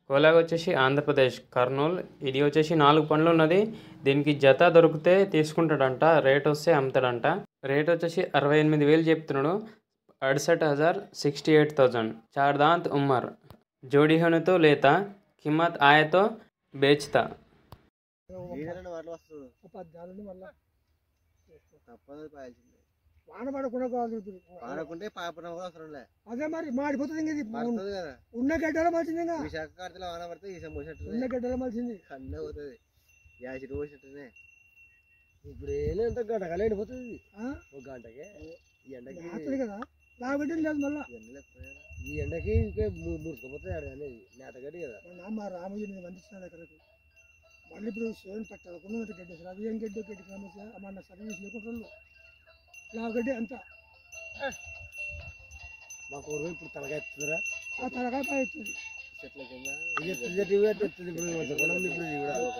కోలాగ్ వచ్చేసి ఆంధ్రప్రదేశ్ కర్నూలు ఇది వచ్చేసి నాలుగు పండ్లు ఉన్నది దీనికి జత దొరికితే తీసుకుంటాడంట రేట్ వస్తే అమ్ముతాడంట రేట్ వచ్చేసి అరవై ఎనిమిది వేలు చెప్తున్నాడు అड़सठ हज़ार सिक्सटी एट थाउजेंड चार दांत उम्र जोड़ी होने तो लेता कीमत आए तो बेचता ఈడనే వాటిలో వస్తుంది పద్నాలుగు మళ్ళా తప్పదు పాయాల్సిందే వాన పడకుండా కావాలి ఇప్పుడు. పాడకుంటే పాపడం కూడా అవసరం లే అదే మరి మాడిపోతుంది ఇంకా ఇది పడుతుంది కదా ఉన్న గడ్డలో మలిసింది ఇంకా విశాఖ కార్తెలో వాన పడితే ఈసం పోసినట్టు ఉన్న గడ్డలో మలిసింది కన్నే పోతుంది యాసిడ్ పోసినట్టునే ఇప్పుడు ఏంటంటే గంట కల ఎండిపోతుంది ఆ? ఒక గంటకి ఈ ఎండకి రాత్రి కదా లాగబెట్టింది లేదు మళ్ళా ఎన్ని పోయారా ఈ ఎండకి ఇంకా మురుసుకుపోతాయి ఆడ అనేది నేతగడ్డి కదా మొన్న మా రామయ్యని వందిస్తున్నాడు అక్కడికి మళ్ళీ ఇప్పుడు సేవన్ పెట్టకుండా గడ్డి అసలు అది ఏం గడ్డి గడ్డి సమస్య మన సర్వీస్ లేకుండా లాగడ్డి అంతా మా కూర ఇప్పుడు తలకాయ ఎత్తుందిరా ఆ తలకాయ పై ఎత్తుంది చెట్ల కింద ఇది ఎత్తుంది టీవీ ఎత్తుంది ఇప్పుడు కొంచెం కూడా ఉంది ఇప్పుడు ఇది కూడా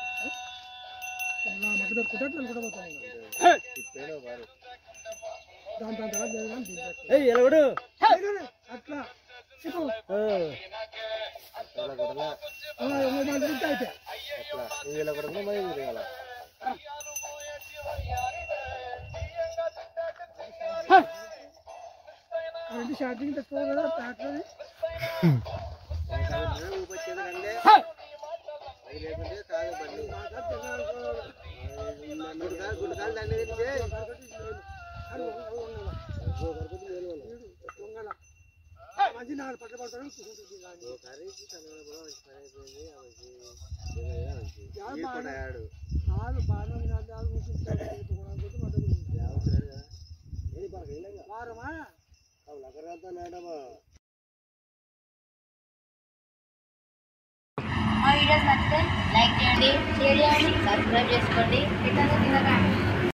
నా మట్టి దొరుకుంటే అట్లా కూడా పోతాను తిప్పేలో వారు దాని దాని తర్వాత లేదు కానీ దీని తర్వాత. ఏయ్ ఎలగడు లేదు, అట్లా చెప్పు అట్లా కూడా ఆ, ఇంకా దాని గురించి అయితే అట్లా నువ్వు ఇలా కొడుకున్నా మరి ఇది కదా కరెంట్ షార్టింగ్ తెచ్చుకోవాలి కదా ట్రాక్టర్ ఊపొచ్చేది కంటే అది లేకుంటే కాదు బండి గుడికాలు గుడికాలు దండ తెచ్చే మంచి నాలుగు పట్ల పడతాను కూర్చుంటుంది కానీ. కర్రీకి తనలో కూడా మంచి పని అయిపోయింది ఆ మంచి ఏదైనా మంచి యాడ ఈ బాగా- కొడయాడు కాదు బాగానే ఉంది అంటే అది కూర్చుంటుంది. కూర్చుకోవడానికి మధ్య కూర్చుంటుంది. అవసరం కదా ఏది పడక ఇలా వారమా లగరంతా నాడమా మా వీడియోస్ నచ్చితే లైక్ చేయండి షేర్ చేయండి సబ్స్క్రైబ్ చేసుకోండి ఇతను తినకండి